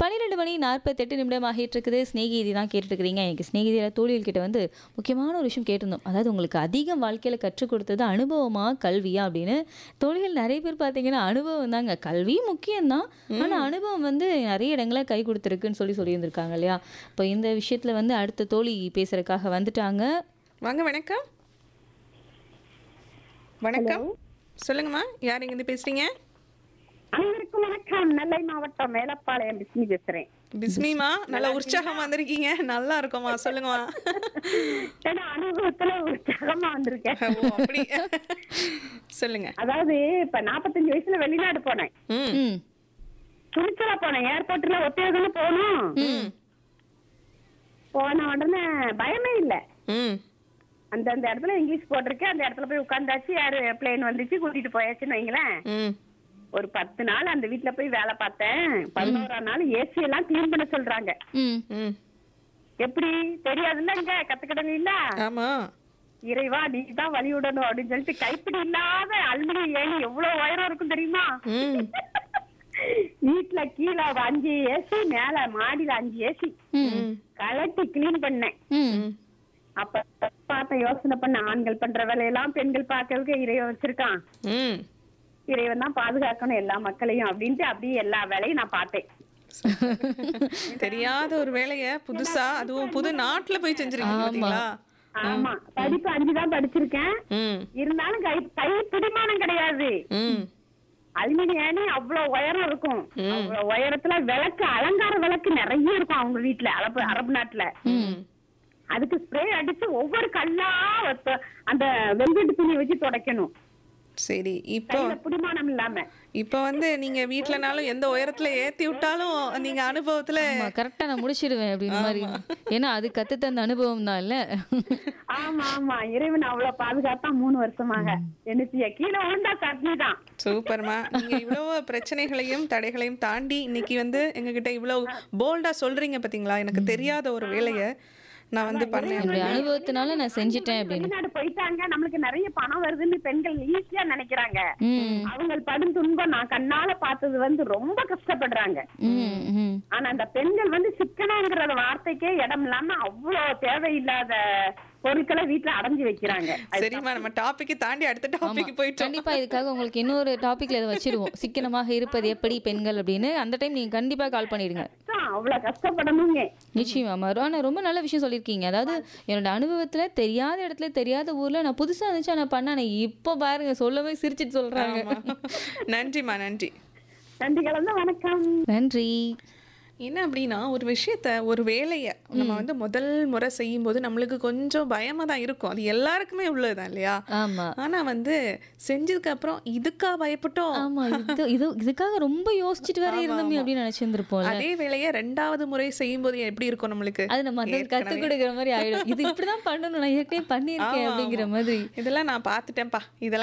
பன்னிரெண்டு மணி நாற்பத்தெட்டு நிமிடம் ஆகிட்டு இருக்குது ஸ்நேகிதி தான் கேட்டுட்டு இருக்கிறீங்க எனக்கு ஸ்நேகிதியில் தோழிகள் கிட்ட வந்து முக்கியமான ஒரு விஷயம் கேட்டிருந்தோம் அதாவது உங்களுக்கு அதிகம் வாழ்க்கையில் கற்றுக் கொடுத்தது அனுபவமா கல்வியா அப்படின்னு தோழிகள் நிறைய பேர் பார்த்தீங்கன்னா அனுபவம் தாங்க கல்வி முக்கியம்தான் ஆனால் அனுபவம் வந்து நிறைய இடங்கள கை கொடுத்துருக்குன்னு சொல்லி சொல்லியிருந்திருக்காங்க இல்லையா இப்போ இந்த விஷயத்தில் வந்து அடுத்த தோழி பேசுறதுக்காக வந்துட்டாங்க வாங்க வணக்கம் வணக்கம் சொல்லுங்கம்மா யார் இங்கிருந்து பேசுறீங்க அனைவருக்கும் வணக்கம் நெல்லை மாவட்டம் மேலப்பாளையம் பிஸ்மி பேசுறேன் பிஸ்மிமா நல்லா உற்சாகமா வந்திருக்கீங்க நல்லா இருக்கோமா சொல்லுங்கம்மா ஏன்னா அனுபவத்துல உற்சாகமா வந்திருக்கேன் ஓ அப்படி சொல்லுங்க அதாவது இப்ப நாற்பத்தஞ்சு வயசுல வெளிநாடு போனேன் ம் ம் துணிச்சலா போனேன் ஏர்போர்ட்ல ஒத்தையதானே போகணும் ம் போன உடனே பயமே இல்ல ம் அந்த அந்த இடத்துல இங்கிலீஷ் போட்டிருக்கேன் அந்த இடத்துல போய் உட்காந்தாச்சு யாரு பிளேன் வந்துச்சு கூட்டிட்டு போயாச்சுன்னு வைங்களேன் ம் ஒரு பத்து நாள் அந்த வீட்ல போய் வேலை பார்த்தேன் பதினோராம் நாள் ஏசி எல்லாம் கிளீன் பண்ண சொல்றாங்க ம் ம் எப்படி தெரியாதுல்ல இங்க கத்துக்கிடங்க இல்ல ஆமா இறைவா நீ தான் வழி விடணும் அப்படின்னு சொல்லிட்டு கைப்பிடி இல்லாத அலுமினியம் ஏணி எவ்வளவு உயரம் இருக்கும் தெரியுமா ம் வீட்டுல கீழே ஒரு அஞ்சு ஏசி மேல மாடியில அஞ்சு ஏசி ம் கலட்டி கிளீன் பண்ணேன் ம் அப்ப பார்த்த யோசனை பண்ண ஆண்கள் பண்ற வேலையெல்லாம் பெண்கள் பார்க்கறதுக்கு இறைவன் வச்சிருக்கான் ம் இறைவன் தான் பாதுகாக்கணும் எல்லா மக்களையும் அப்படின்ட்டு அப்படியே எல்லா வேலையும் நான் பார்த்தேன் தெரியாத ஒரு வேலைய புதுசா அதுவும் புது நாட்டுல போய் செஞ்சிருக்கீங்க பாத்தீங்களா ஆமா படிப்பு அஞ்சு தான் படிச்சிருக்கேன் ம் இருந்தாலும் கை கை பிடிமானம் கிடையாது ம் அலுமினியம் ஏணி அவ்வளவு உயரம் இருக்கும் அவ்வளவு உயரத்துல விளக்கு அலங்கார விளக்கு நிறைய இருக்கும் அவங்க வீட்டுல அரபு அரபு நாட்டுல ம் அதுக்கு ஸ்ப்ரே அடிச்சு ஒவ்வொரு கல்லா வத்த- அந்த வெங்கட்டு துணியை வச்சு துடைக்கணும் சரி இப்போ கையில பிடிமானம் இல்லாம இப்போ வந்து நீங்க வீட்லனாலும் எந்த உயரத்துல ஏத்தி விட்டாலும் நீங்க அனுபவத்துல ஆமா கரெக்டாக நான் முடிச்சிடுவேன் அப்படின்னு மாதிரி ஏன்னா அது கற்று தந்த அனுபவம் தான் இல்லை ஆமா ஆமா இறைவன் அவ்வளவு பாதுகாத்தா மூணு வருஷமாக என்னச்சிய கீழே விழுந்தா சட்னி தான் சூப்பர்மா நீங்க இவ்வளவு பிரச்சனைகளையும் தடைகளையும் தாண்டி இன்னைக்கு வந்து எங்ககிட்ட இவ்வளவு போல்டா சொல்றீங்க பாத்தீங்களா எனக்கு தெரியாத ஒரு வேலைய நான் வந்து பண்ணேன் என்னுடைய அனுபவத்தினால நான் செஞ்சுட்டேன் அப்படின்னு வெளிநாடு போயிட்டாங்க நம்மளுக்கு நிறைய பணம் வருதுன்னு பெண்கள் ஈஸியா நினைக்கிறாங்க ம் அவங்க படும் துன்பம் நான் கண்ணால பார்த்தது வந்து ரொம்ப கஷ்டப்படுறாங்க ம் ம் ஆனா அந்த பெண்கள் வந்து சிக்கனங்கிற வார்த்தைக்கே இடம் இல்லாம அவ்வளவு தேவையில்லாத பொருட்களை வீட்டுல அடைஞ்சு வைக்கிறாங்க சரிம்மா நம்ம டாபிக் தாண்டி அடுத்த டாபிக் போயிட்டோம் கண்டிப்பா இதுக்காக உங்களுக்கு இன்னொரு டாபிக்ல இதை வச்சிருவோம் சிக்கனமாக இருப்பது எப்படி பெண்கள் அப்படின்னு அந்த டைம் நீங்க கண்டிப்பா கால் பண்ணிடுங்க கஷ்டம், அவ்வளவு கஷ்டப்படணுங்க நிச்சயமா மரு ஆனா ரொம்ப நல்ல விஷயம் சொல்லியிருக்கீங்க அதாவது என்னோட அனுபவத்துல தெரியாத இடத்துல தெரியாத ஊர்ல நான் புதுசா இருந்துச்சு நான் பண்ண இப்போ பாருங்க சொல்லவே சிரிச்சிட்டு சொல்றாங்க ஆமா. நன்றிம்மா நன்றி நன்றி கலந்த வணக்கம் நன்றி என்ன அப்படின்னா ஒரு விஷயத்த ஒரு வேலையை நம்ம வந்து முதல் முறை செய்யும்போது நம்மளுக்கு கொஞ்சம் பயமா தான் இருக்கும் அது எல்லாருக்குமே உள்ளதுதான் இல்லையா ஆமா ஆனா வந்து செஞ்சதுக்கு அப்புறம் இதுக்கா பயப்பட்டோம் ஆமா இது இது இதுக்காக ரொம்ப யோசிச்சுட்டு வேற இருந்தோமே அப்படின்னு நினைச்சிருந்திருப்போம்ல அதே வேலையை ரெண்டாவது முறை செய்யும்போது எப்படி இருக்கும் நம்மளுக்கு அது நம்ம அதை கத்து கொடுக்குற மாதிரி ஆயிடும் இது இப்படிதான் பண்ணணும் நான் ஏற்கனவே பண்ணியிருக்கேன் ஆமா, அப்படிங்கிற ஆமா. மாதிரி இதெல்லாம் நான் பார்த்துட்டேன்ப்பா இதெல்லாம்